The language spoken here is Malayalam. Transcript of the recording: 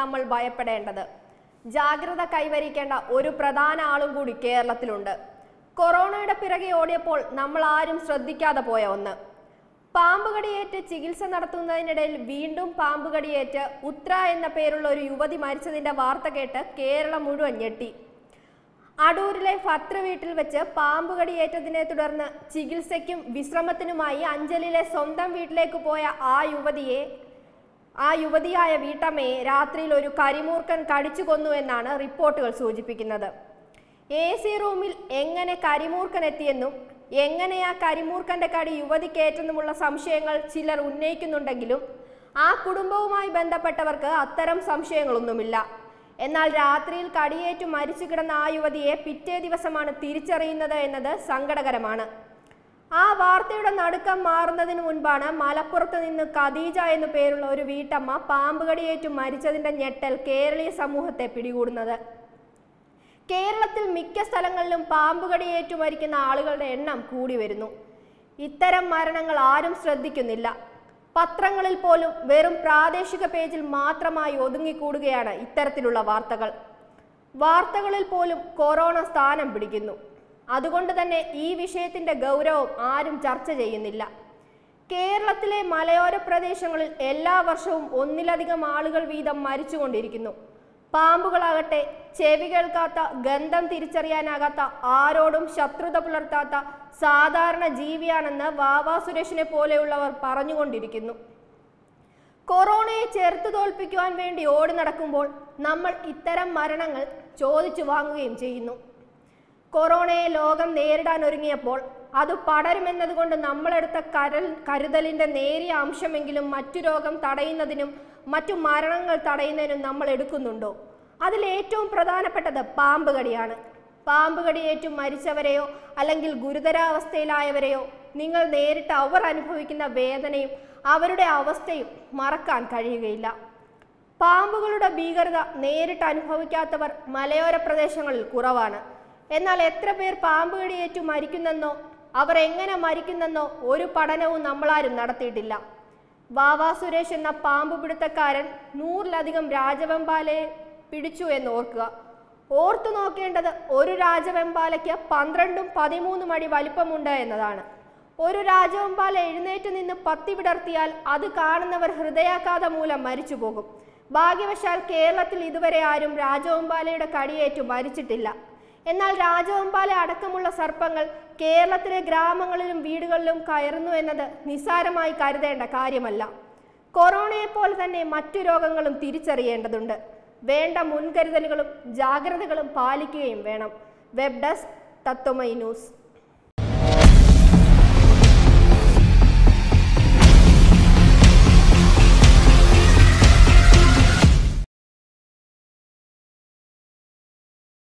നമ്മൾ ഭയപ്പെടേണ്ടത് ജാഗ്രത കൈവരിക്കേണ്ട ഒരു പ്രധാന ആളും കൂടി കേരളത്തിലുണ്ട് കൊറോണയുടെ പിറകെ ഓടിയപ്പോൾ നമ്മൾ ആരും ശ്രദ്ധിക്കാതെ പോയ ഒന്ന് പാമ്പുകടിയേറ്റ് ചികിത്സ നടത്തുന്നതിനിടയിൽ വീണ്ടും പാമ്പുകടിയേറ്റ് ഉത്ര എന്ന പേരുള്ള ഒരു യുവതി മരിച്ചതിന്റെ വാർത്ത കേട്ട് കേരളം മുഴുവൻ ഞെട്ടി അടൂരിലെ ഫത്ര വീട്ടിൽ വെച്ച് പാമ്പുകടിയേറ്റതിനെ തുടർന്ന് ചികിത്സയ്ക്കും വിശ്രമത്തിനുമായി അഞ്ചലിലെ സ്വന്തം വീട്ടിലേക്ക് പോയ ആ യുവതിയെ ആ യുവതിയായ വീട്ടമ്മയെ രാത്രിയിൽ ഒരു കരിമൂർക്കൻ കടിച്ചു കൊന്നു എന്നാണ് റിപ്പോർട്ടുകൾ സൂചിപ്പിക്കുന്നത് എ സി റൂമിൽ എങ്ങനെ കരിമൂർക്കൻ എത്തിയെന്നും എങ്ങനെ ആ കരിമൂർക്കന്റെ കടി യുവതിക്കേറ്റെന്നുമുള്ള സംശയങ്ങൾ ചിലർ ഉന്നയിക്കുന്നുണ്ടെങ്കിലും ആ കുടുംബവുമായി ബന്ധപ്പെട്ടവർക്ക് അത്തരം സംശയങ്ങളൊന്നുമില്ല എന്നാൽ രാത്രിയിൽ കടിയേറ്റു മരിച്ചു കിടന്ന ആ യുവതിയെ പിറ്റേ ദിവസമാണ് തിരിച്ചറിയുന്നത് എന്നത് സങ്കടകരമാണ് ആ വാർത്തയുടെ നടുക്കം മാറുന്നതിന് മുൻപാണ് മലപ്പുറത്ത് നിന്ന് ഖദീജ എന്നു പേരുള്ള ഒരു വീട്ടമ്മ പാമ്പുകടിയേറ്റു മരിച്ചതിന്റെ ഞെട്ടൽ കേരളീയ സമൂഹത്തെ പിടികൂടുന്നത് കേരളത്തിൽ മിക്ക സ്ഥലങ്ങളിലും പാമ്പുകടിയേറ്റു മരിക്കുന്ന ആളുകളുടെ എണ്ണം കൂടി വരുന്നു ഇത്തരം മരണങ്ങൾ ആരും ശ്രദ്ധിക്കുന്നില്ല പത്രങ്ങളിൽ പോലും വെറും പ്രാദേശിക പേജിൽ മാത്രമായി ഒതുങ്ങിക്കൂടുകയാണ് ഇത്തരത്തിലുള്ള വാർത്തകൾ വാർത്തകളിൽ പോലും കൊറോണ സ്ഥാനം പിടിക്കുന്നു അതുകൊണ്ട് തന്നെ ഈ വിഷയത്തിന്റെ ഗൗരവം ആരും ചർച്ച ചെയ്യുന്നില്ല കേരളത്തിലെ മലയോര പ്രദേശങ്ങളിൽ എല്ലാ വർഷവും ഒന്നിലധികം ആളുകൾ വീതം മരിച്ചുകൊണ്ടിരിക്കുന്നു പാമ്പുകളാകട്ടെ ചെവി കേൾക്കാത്ത ഗന്ധം തിരിച്ചറിയാനാകാത്ത ആരോടും ശത്രുത പുലർത്താത്ത സാധാരണ ജീവിയാണെന്ന് വാവാ സുരേഷിനെ പോലെയുള്ളവർ പറഞ്ഞുകൊണ്ടിരിക്കുന്നു കൊറോണയെ ചെറുത്തു തോൽപ്പിക്കുവാൻ വേണ്ടി ഓടി നടക്കുമ്പോൾ നമ്മൾ ഇത്തരം മരണങ്ങൾ ചോദിച്ചു വാങ്ങുകയും ചെയ്യുന്നു കൊറോണയെ ലോകം നേരിടാൻ ഒരുങ്ങിയപ്പോൾ അത് പടരുമെന്നതുകൊണ്ട് നമ്മളെടുത്ത കരൽ കരുതലിന്റെ നേരിയ അംശമെങ്കിലും മറ്റു രോഗം തടയുന്നതിനും മറ്റു മരണങ്ങൾ തടയുന്നതിനും നമ്മൾ എടുക്കുന്നുണ്ടോ അതിൽ ഏറ്റവും പ്രധാനപ്പെട്ടത് പാമ്പ് കടിയാണ് പാമ്പ് കടിയേറ്റു മരിച്ചവരെയോ അല്ലെങ്കിൽ ഗുരുതരാവസ്ഥയിലായവരെയോ നിങ്ങൾ നേരിട്ട് അവർ അനുഭവിക്കുന്ന വേദനയും അവരുടെ അവസ്ഥയും മറക്കാൻ കഴിയുകയില്ല പാമ്പുകളുടെ ഭീകരത നേരിട്ട് അനുഭവിക്കാത്തവർ മലയോര പ്രദേശങ്ങളിൽ കുറവാണ് എന്നാൽ എത്ര പേർ പാമ്പ് കടിയേറ്റു മരിക്കുന്നെന്നോ അവർ എങ്ങനെ മരിക്കുന്നെന്നോ ഒരു പഠനവും നമ്മളാരും നടത്തിയിട്ടില്ല വാവാ സുരേഷ് എന്ന പാമ്പ് പിടുത്തക്കാരൻ നൂറിലധികം രാജവെമ്പാലയെ പിടിച്ചു എന്ന് ഓർക്കുക ഓർത്തു നോക്കേണ്ടത് ഒരു രാജവെമ്പാലയ്ക്ക് പന്ത്രണ്ടും പതിമൂന്നും അടി വലിപ്പമുണ്ട് എന്നതാണ് ഒരു രാജവെമ്പാല എഴുന്നേറ്റ് നിന്ന് പത്തി വിടർത്തിയാൽ അത് കാണുന്നവർ ഹൃദയാഘാതം മൂലം മരിച്ചു പോകും ഭാഗ്യവശാൽ കേരളത്തിൽ ഇതുവരെ ആരും രാജവെമ്പാലയുടെ കടിയേറ്റു മരിച്ചിട്ടില്ല എന്നാൽ രാജവെമ്പാല അടക്കമുള്ള സർപ്പങ്ങൾ കേരളത്തിലെ ഗ്രാമങ്ങളിലും വീടുകളിലും കയറുന്നു എന്നത് നിസ്സാരമായി കരുതേണ്ട കാര്യമല്ല കൊറോണയെപ്പോലെ തന്നെ മറ്റു രോഗങ്ങളും തിരിച്ചറിയേണ്ടതുണ്ട് വേണ്ട മുൻകരുതലുകളും ജാഗ്രതകളും പാലിക്കുകയും വേണം വെബ് ഡെസ്ക് തത്വമൈ ന്യൂസ്